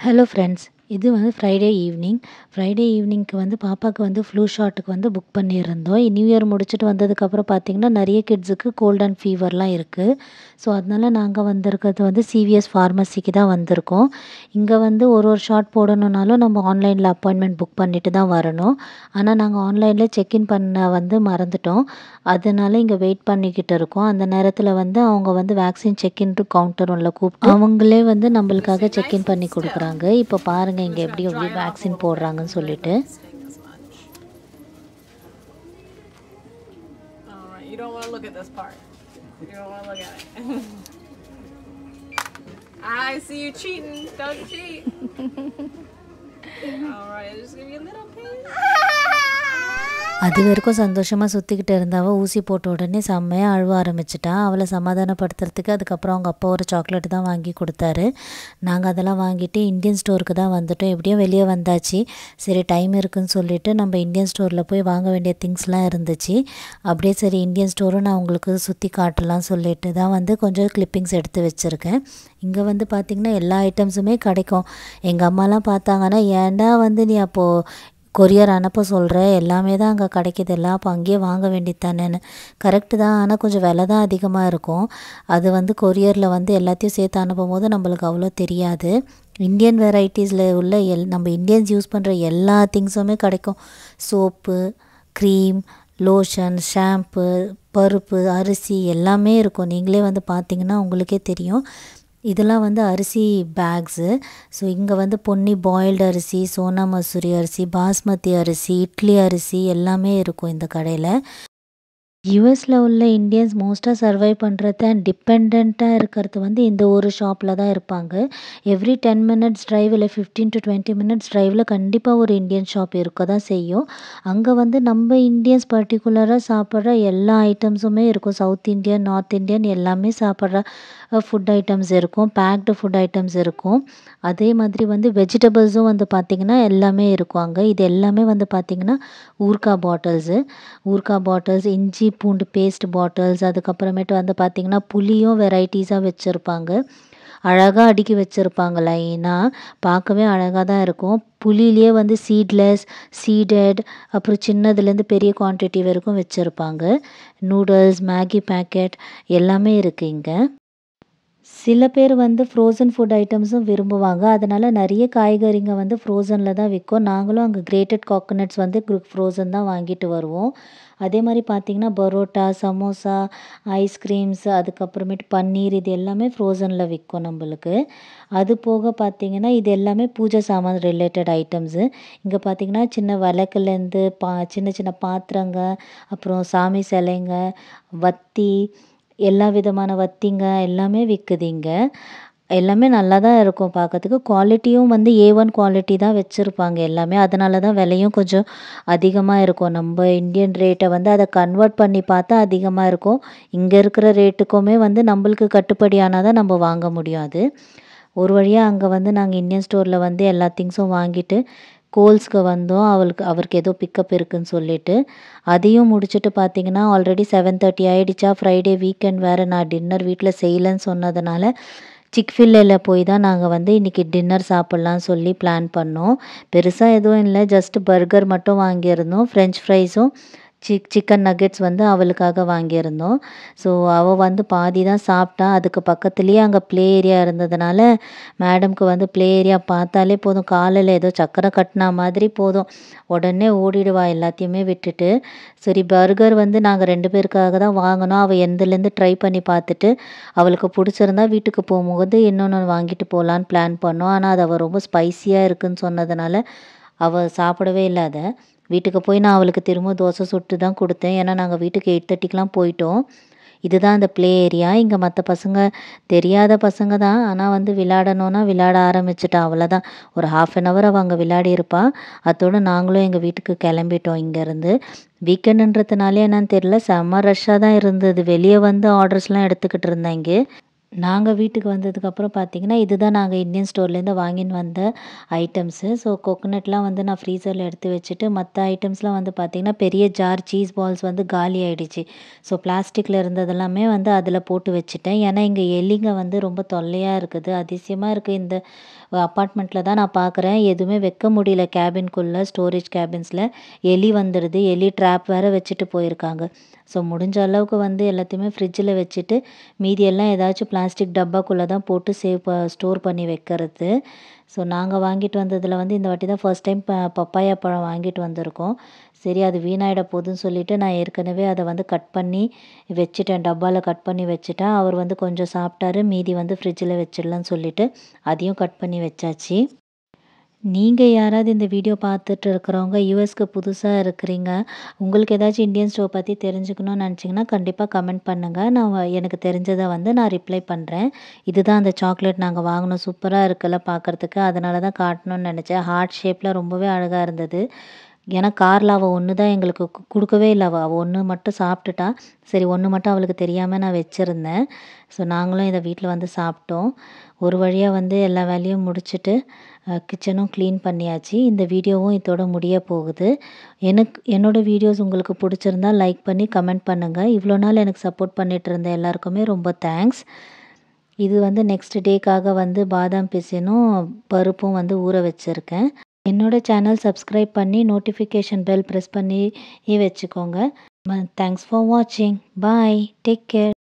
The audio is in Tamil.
ஹலோ ஃப்ரெண்ட்ஸ் இது வந்து ஃப்ரைடே ஈவினிங் ஃப்ரைடே ஈவினிங்க்கு வந்து பாப்பாவுக்கு வந்து ஃப்ளூ ஷாட்டுக்கு வந்து புக் பண்ணியிருந்தோம் நியூ இயர் முடிச்சுட்டு வந்ததுக்கப்புறம் பார்த்திங்கன்னா நிறைய கிட்ஸுக்கு கோல்ட் அண்ட் ஃபீவர்லாம் இருக்குது ஸோ அதனால நாங்கள் வந்திருக்கிறது வந்து சிவிஎஸ் ஃபார்மசிக்கு தான் வந்திருக்கோம் இங்கே வந்து ஒரு ஒரு ஷாட் போடணுன்னாலும் நம்ம ஆன்லைனில் அப்பாயின்மெண்ட் புக் பண்ணிட்டு தான் வரணும் ஆனால் நாங்கள் ஆன்லைனில் செக்இன் பண்ண வந்து மறந்துட்டோம் அதனால இங்கே வெயிட் பண்ணிக்கிட்டு இருக்கோம் அந்த நேரத்தில் வந்து அவங்க வந்து வேக்சின் செக்இன் கவுண்டர் உள்ள கூப்பிட்டு அவங்களே வந்து நம்மளுக்காக செக்இன் பண்ணி கொடுக்குறாங்க இப்போ பாருங்கள் இங்கே எப்படி எப்படி வேக்சின் போடுறாங்கன்னு சொல்லிட்டு All right, you don't want to look at this part. You don't want to look at it. I see you cheating. Don't cheat. All right, just give you a little pinch. அது வரைக்கும் சந்தோஷமாக சுற்றிக்கிட்டு இருந்தவ ஊசி போட்ட உடனே செம்மையாக அழுவ ஆரம்பிச்சிட்டா அவளை சமாதானப்படுத்துறதுக்கு அதுக்கப்புறம் அவங்க அப்பா ஒரு சாக்லேட் தான் வாங்கி கொடுத்தாரு நாங்கள் அதெல்லாம் வாங்கிட்டு இந்தியன் ஸ்டோருக்கு தான் வந்துட்டோம் எப்படியும் வெளியே வந்தாச்சு சரி டைம் இருக்குன்னு சொல்லிட்டு நம்ம இந்தியன் ஸ்டோரில் போய் வாங்க வேண்டிய திங்ஸ்லாம் இருந்துச்சு அப்படியே சரி இந்தியன் ஸ்டோரும் நான் உங்களுக்கு சுற்றி காட்டலாம் சொல்லிட்டு தான் வந்து கொஞ்சம் கிளிப்பிங்ஸ் எடுத்து வச்சுருக்கேன் இங்கே வந்து பார்த்திங்கன்னா எல்லா ஐட்டம்ஸுமே கிடைக்கும் எங்கள் அம்மாலாம் பார்த்தாங்கன்னா ஏன்டா வந்து நீ அப்போது கொரியர் அனுப்ப சொல்கிற எல்லாமே தான் அங்கே கிடைக்கிது எல்லாம் அப்போ அங்கேயே வாங்க வேண்டியது தானேன்னு கரெக்டு தான் ஆனால் கொஞ்சம் விலை தான் அதிகமாக இருக்கும் அது வந்து கொரியரில் வந்து எல்லாத்தையும் சேர்த்து அனுப்பும் போது நம்மளுக்கு அவ்வளோ தெரியாது இந்தியன் வெரைட்டிஸில் உள்ள எல் நம்ம இந்தியன்ஸ் யூஸ் பண்ணுற எல்லா திங்ஸுமே கிடைக்கும் சோப்பு க்ரீம் லோஷன் ஷாம்பு பருப்பு அரிசி எல்லாமே இருக்கும் நீங்களே வந்து பார்த்தீங்கன்னா உங்களுக்கே தெரியும் இதெல்லாம் வந்து அரிசி பேக்ஸு ஸோ இங்கே வந்து பொன்னி பாயில்டு அரிசி சோனா மசூரி அரிசி பாஸ்மதி அரிசி இட்லி அரிசி எல்லாமே இருக்கும் இந்த கடையில் யூஎஸில் உள்ள இந்தியன்ஸ் மோஸ்ட்டாக சர்வை பண்ணுறது அண்ட் டிபெண்ட்டாக இருக்கிறது வந்து இந்த ஒரு ஷாப்பில் தான் இருப்பாங்க எவ்ரி டென் மினிட்ஸ் ட்ரைவ் இல்லை ஃபிஃப்டீன் டு டுவெண்ட்டி மினிட்ஸ் ட்ரைவில் கண்டிப்பாக ஒரு இந்தியன் ஷாப் இருக்க தான் செய்யும் அங்கே வந்து நம்ம இந்தியன்ஸ் பர்டிகுலராக சாப்பிட்ற எல்லா ஐட்டம்ஸுமே இருக்கும் சவுத் இந்தியன் நார்த் இந்தியன் எல்லாமே சாப்பிட்ற ஃபுட் ஐட்டம்ஸ் இருக்கும் பேக்டு ஃபுட் ஐட்டம்ஸ் இருக்கும் அதே மாதிரி வந்து வெஜிடபிள்ஸும் வந்து பார்த்திங்கன்னா எல்லாமே இருக்கும் அங்கே இது எல்லாமே வந்து பார்த்திங்கன்னா ஊர்கா பாட்டில்ஸு ஊர்கா பாட்டில்ஸ் இஞ்சி பூண்டு பேஸ்ட் பாட்டில்ஸ் அதுக்கப்புறமேட்டு வந்து பார்த்திங்கன்னா புளியும் வெரைட்டிஸாக வச்சுருப்பாங்க அழகாக அடுக்கி வச்சுருப்பாங்க லைனாக பார்க்கவே அழகாக தான் இருக்கும் புளியிலே வந்து சீட்லெஸ் சீடட் அப்புறம் சின்னதுலேருந்து பெரிய குவான்டிட்டி வரைக்கும் வச்சுருப்பாங்க நூடுல்ஸ் மேகி பேக்கெட் எல்லாமே இருக்குது இங்கே சில பேர் வந்து ஃப்ரோசன் ஃபுட் ஐட்டம்ஸும் விரும்புவாங்க அதனால் நிறைய காய்கறிங்க வந்து ஃப்ரோசனில் தான் விற்கும் நாங்களும் அங்கே கிரேட்டட் காக்கனட்ஸ் வந்து ஃப்ரோசன் தான் வாங்கிட்டு வருவோம் அதே மாதிரி பார்த்திங்கன்னா பரோட்டா சமோசா ஐஸ்கிரீம்ஸ் அதுக்கப்புறமேட்டு பன்னீர் இது எல்லாமே ஃப்ரோசனில் விற்கும் நம்மளுக்கு அது போக பார்த்திங்கன்னா இது எல்லாமே பூஜை சாமான் ரிலேட்டட் ஐட்டம்ஸு இங்கே பார்த்திங்கன்னா சின்ன விளக்குலேருந்து பா சின்ன சின்ன பாத்திரங்க அப்புறம் சாமி சிலைங்க வத்தி எல்லா விதமான வத்திங்க எல்லாமே விற்குது இங்கே எல்லாமே நல்லா தான் இருக்கும் பார்க்கறதுக்கு குவாலிட்டியும் வந்து ஏ ஒன் குவாலிட்டி தான் வச்சுருப்பாங்க எல்லாமே அதனால தான் விலையும் கொஞ்சம் அதிகமாக இருக்கும் நம்ம இந்தியன் ரேட்டை வந்து அதை கன்வெர்ட் பண்ணி பார்த்தா அதிகமாக இருக்கும் இங்கே இருக்கிற ரேட்டுக்குமே வந்து நம்மளுக்கு கட்டுப்படியானால் தான் நம்ம வாங்க முடியும் அது ஒரு வழியாக அங்கே வந்து நாங்கள் இந்தியன் ஸ்டோரில் வந்து எல்லா திங்ஸும் வாங்கிட்டு கோல்ஸ்க்கு வந்தோம் அவளுக்கு அவருக்கு ஏதோ பிக்கப் இருக்குன்னு சொல்லிட்டு அதையும் முடிச்சுட்டு பார்த்தீங்கன்னா ஆல்ரெடி செவன் தேர்ட்டி ஆகிடுச்சா ஃப்ரைடே வீக்கெண்ட் வேறு நான் டின்னர் வீட்டில் செய்யலைன்னு சொன்னதுனால சிக்ஃபில்லில் போய் தான் நாங்கள் வந்து இன்றைக்கி டின்னர் சாப்பிட்லான்னு சொல்லி பிளான் பண்ணோம் பெருசாக எதுவும் இல்லை ஜஸ்ட் பர்கர் மட்டும் வாங்கியிருந்தோம் ஃப்ரெஞ்ச் ஃப்ரைஸும் சிக் சிக்கன் நக்கெட்ஸ் வந்து அவளுக்காக வாங்கியிருந்தோம் ஸோ அவள் வந்து பாதி தான் சாப்பிட்டா அதுக்கு பக்கத்துலேயே அங்கே ப்ளே ஏரியா இருந்ததுனால மேடம்க்கு வந்து ப்ளே ஏரியா பார்த்தாலே போதும் காலில் ஏதோ சக்கரை கட்டினா மாதிரி போதும் உடனே ஓடிடுவா எல்லாத்தையுமே விட்டுட்டு சரி பர்கர் வந்து நாங்கள் ரெண்டு பேருக்காக தான் வாங்கினோம் அவள் எந்தலேருந்து ட்ரை பண்ணி பார்த்துட்டு அவளுக்கு பிடிச்சிருந்தா வீட்டுக்கு போகும்போது இன்னொன்று வாங்கிட்டு போகலான்னு பிளான் பண்ணோம் ஆனால் அது அவள் ரொம்ப ஸ்பைஸியாக இருக்குன்னு சொன்னதுனால அவள் சாப்பிடவே இல்லை அதை வீட்டுக்கு போய் நான் அவளுக்கு திரும்ப தோசை சுட்டு தான் கொடுத்தேன் ஏன்னா நாங்கள் வீட்டுக்கு எயிட் தேர்ட்டிக்கெலாம் போயிட்டோம் இதுதான் அந்த ப்ளே ஏரியா இங்கே மற்ற பசங்க தெரியாத பசங்க தான் ஆனால் வந்து விளையாடணுன்னா விளையாட ஆரம்பிச்சிட்டா அவ்வளோதான் ஒரு ஹாஃப் அன் ஹவர் அவள் அங்கே விளையாடி இருப்பா அதோடு நாங்களும் எங்கள் வீட்டுக்கு கிளம்பிட்டோம் இங்கேருந்து வீக்கெண்டுன்றதுனாலே என்னன்னு தெரியல செம்ம ரஷ்ஷாக தான் இருந்தது வெளியே வந்து ஆர்டர்ஸ்லாம் எடுத்துக்கிட்டு இருந்தேன் இங்கே நாங்கள் வீட்டுக்கு வந்ததுக்கப்புறம் பார்த்தீங்கன்னா இதுதான் நாங்கள் இந்தியன் ஸ்டோர்லேருந்து வாங்கின்னு வந்த ஐட்டம்ஸு ஸோ கோகோனட்லாம் வந்து நான் ஃப்ரீசரில் எடுத்து வச்சுட்டு மற்ற ஐட்டம்ஸ்லாம் வந்து பார்த்திங்கன்னா பெரிய ஜார் சீஸ் பால்ஸ் வந்து காலி ஆகிடுச்சு ஸோ பிளாஸ்டிக்கில் இருந்ததெல்லாமே வந்து அதில் போட்டு வச்சுட்டேன் ஏன்னா இங்கே எலிங்க வந்து ரொம்ப தொல்லையாக இருக்குது அதிசயமாக இருக்குது இந்த அப்பார்ட்மெண்ட்டில் தான் நான் பார்க்குறேன் எதுவுமே வைக்க முடியல கேபின்குள்ளே ஸ்டோரேஜ் கேபின்ஸில் எலி வந்துடுது எலி ட்ராப் வேறு வச்சுட்டு போயிருக்காங்க ஸோ முடிஞ்ச அளவுக்கு வந்து எல்லாத்தையுமே ஃப்ரிட்ஜில் வச்சுட்டு மீதியெல்லாம் ஏதாச்சும் பிளாஸ்டிக் டப்பாக்குள்ளே தான் போட்டு சேவ் ஸ்டோர் பண்ணி வைக்கிறது ஸோ நாங்கள் வாங்கிட்டு வந்ததில் வந்து இந்த வாட்டி தான் ஃபர்ஸ்ட் டைம் ப பப்பாயா பழம் வாங்கிட்டு வந்திருக்கோம் சரி அது வீணாயிட போகுதுன்னு சொல்லிட்டு நான் ஏற்கனவே அதை வந்து கட் பண்ணி வச்சுட்டேன் டப்பாவில் கட் பண்ணி வச்சுட்டேன் அவர் வந்து கொஞ்சம் சாப்பிட்டாரு மீதி வந்து ஃப்ரிட்ஜில் வச்சிடலான்னு சொல்லிட்டு அதையும் கட் பண்ணி வச்சாச்சு நீங்கள் யாராவது இந்த வீடியோ பார்த்துட்டு இருக்கிறவங்க யூஎஸ்க்கு புதுசாக இருக்கிறீங்க உங்களுக்கு ஏதாச்சும் இந்தியன் ஸ்டோவ் பற்றி தெரிஞ்சுக்கணும்னு நினச்சிங்கன்னா கண்டிப்பாக கமெண்ட் பண்ணுங்கள் நான் வ- எனக்கு தெரிஞ்சதை வந்து நான் ரிப்ளை பண்ணுறேன் இதுதான் அந்த சாக்லேட் நாங்கள் வாங்கினோம் சூப்பராக இருக்குல்ல பார்க்குறதுக்கு அதனால தான் காட்டணும்னு நினச்சேன் ஹார்ட் ஷேப்பில் ரொம்பவே அழகாக இருந்தது ஏன்னா காரில் அவள் ஒன்று தான் எங்களுக்கு கு- கொடுக்கவே இல்லை அவள் அவள் ஒன்று மட்டும் சாப்பிட்டுட்டா சரி ஒன்று மட்டும் அவளுக்கு தெரியாமல் நான் வச்சுருந்தேன் ஸோ நாங்களும் இதை வீட்டில் வந்து சாப்பிட்டோம் ஒரு வழியாக வந்து எல்லா வேலையும் முடிச்சுட்டு கிச்சனும் க்ளீன் பண்ணியாச்சு இந்த வீடியோவும் இதோட முடிய போகுது எனக்கு என்னோடய வீடியோஸ் உங்களுக்கு பிடிச்சிருந்தா லைக் பண்ணி கமெண்ட் பண்ணுங்கள் இவ்வளோ நாள் எனக்கு சப்போர்ட் பண்ணிட்டு இருந்த எல்லாருக்குமே ரொம்ப தேங்க்ஸ் இது வந்து நெக்ஸ்ட் டேக்காக வந்து பாதாம் பிசினும் பருப்பும் வந்து ஊற வச்சுருக்கேன் என்னோட சேனல் சப்ஸ்கிரைப் பண்ணி நோட்டிஃபிகேஷன் பெல் ப்ரெஸ் பண்ணி வச்சுக்கோங்க தேங்க்ஸ் ஃபார் வாட்சிங் பாய் டேக் கேர்